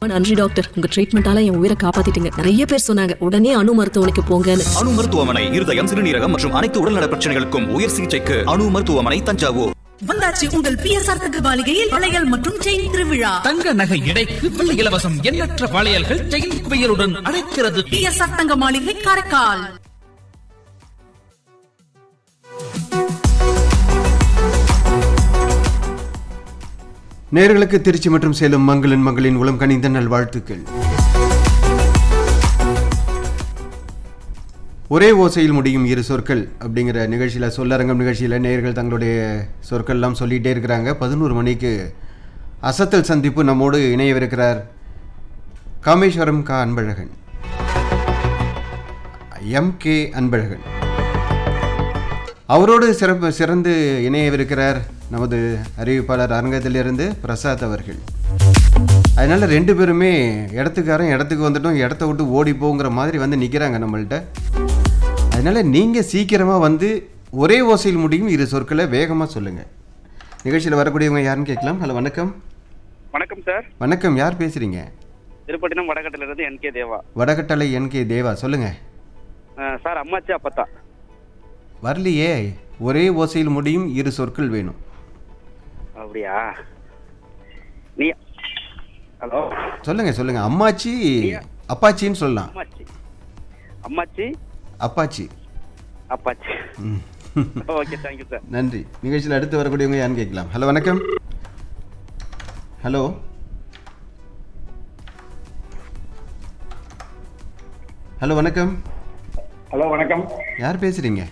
நன்றி டாக்டர் உங்க ட்ரீட்மெண்டால என் உயிரை காப்பாத்திட்டீங்க நிறைய பேர் சொன்னாங்க உடனே அணு மருத்துவமனைக்கு போங்கன்னு அணு மருத்துவமனை இருதயம் சிறுநீரகம் மற்றும் அனைத்து உடல்நல பிரச்சனைகளுக்கும் உயர் சிகிச்சைக்கு அணு மருத்துவமனை தஞ்சாவூர் வந்தாச்சு உங்கள் பிஎஸ்ஆர் தங்க மாளிகையில் வளையல் மற்றும் செயின் திருவிழா தங்க நகை எடைக்கு வெள்ளி இலவசம் எண்ணற்ற வளையல்கள் செயின் குவியலுடன் அழைக்கிறது பிஎஸ்ஆர் தங்க மாளிகை காரைக்கால் நேர்களுக்கு திருச்சி மற்றும் சேலம் மங்களின் மகளின் உளம் கனிந்த நல்வாழ்த்துக்கள் ஒரே ஓசையில் முடியும் இரு சொற்கள் அப்படிங்கிற நிகழ்ச்சியில் சொல்லரங்கம் நிகழ்ச்சியில் நேயர்கள் தங்களுடைய சொற்கள்லாம் சொல்லிகிட்டே இருக்கிறாங்க பதினோரு மணிக்கு அசத்தல் சந்திப்பு நம்மோடு இணையவிருக்கிறார் காமேஸ்வரம் கா அன்பழகன் எம் கே அன்பழகன் அவரோடு சிறப்பு சிறந்து இணையவிருக்கிறார் நமது அறிவிப்பாளர் அரங்கத்திலிருந்து பிரசாத் அவர்கள் அதனால ரெண்டு பேருமே இடத்துக்காரன் இடத்துக்கு வந்துட்டோம் இடத்த விட்டு ஓடி போங்கிற மாதிரி வந்து நிற்கிறாங்க நம்மள்ட்ட அதனால நீங்கள் சீக்கிரமாக வந்து ஒரே ஓசையில் முடியும் இரு சொற்களை வேகமாக சொல்லுங்கள் நிகழ்ச்சியில் வரக்கூடியவங்க யாருன்னு கேட்கலாம் ஹலோ வணக்கம் வணக்கம் சார் வணக்கம் யார் பேசுகிறீங்க திருப்பட்டினம் வடகட்டில இருந்து என் கே தேவா வடகட்டளை என்கே தேவா சொல்லுங்கள் அஹ் சார் அம்மாச்சி அப்பத்தா வரலையே ஒரே ஓசையில் முடியும் இரு சொற்கள் வேணும் அப்படியா நீ ஹலோ சொல்லுங்க சொல்லுங்க அம்மாச்சி அப்பாச்சின்னு சொல்லலாம் அம்மாச்சி அம்மாச்சி அப்பாச்சி அப்பாச்சி ம். ஓகே தேங்க்யூ சார் நன்றி நிகழ்ச்சியில் அடுத்து வரக்கூடியவங்க யாருன்னு கேட்கலாம் ஹலோ வணக்கம் ஹலோ ஹலோ வணக்கம் ஹலோ வணக்கம் யார் பேசுறீங்க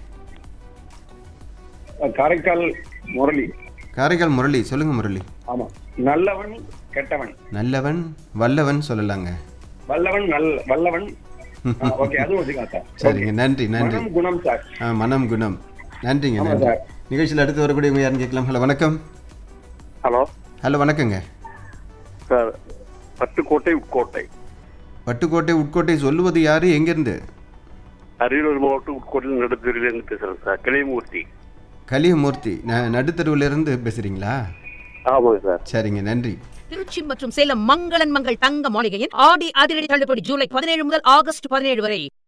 காரைக்கால் முரளி காரைக்கால் முரளி சொல்லுங்க முரளி ஆமா நல்லவன் கெட்டவன் நல்லவன் வல்லவன் சொல்லலாங்க வல்லவன் நல் வல்லவன் ஓகே அதுவும் வச்சுக்கலாம் சார் சரிங்க நன்றி நன்றி மனம் குணம் சார் ஆ மனம் குணம் நன்றிங்க ஆமா நன்றி சார். நிகழ்ச்சியில் அடுத்து வரக்கூடியவங்க யாருன்னு கேட்கலாம் ஹலோ வணக்கம் ஹலோ ஹலோ வணக்கங்க சார் பட்டுக்கோட்டை உட்கோட்டை பட்டுக்கோட்டை உட்கோட்டை சொல்லுவது யாரு எங்கிருந்து அரியலூர் மாவட்டம் உட்கோட்டை நடுத்தூரிலிருந்து பேசுறேன் சார் கிளைமூர்த்தி கலியமூர்த்தி ந நடுத்தருவிலிருந்து பேசுறீங்களா ஆமாங்க சார் சரிங்க நன்றி திருச்சி மற்றும் சேலம் மங்களன் மங்கள் தங்க மாளிகையின் ஆடி அதிரடி தள்ளுபடி ஜூலை பதினேழு முதல் ஆகஸ்ட் பதினேழு வரை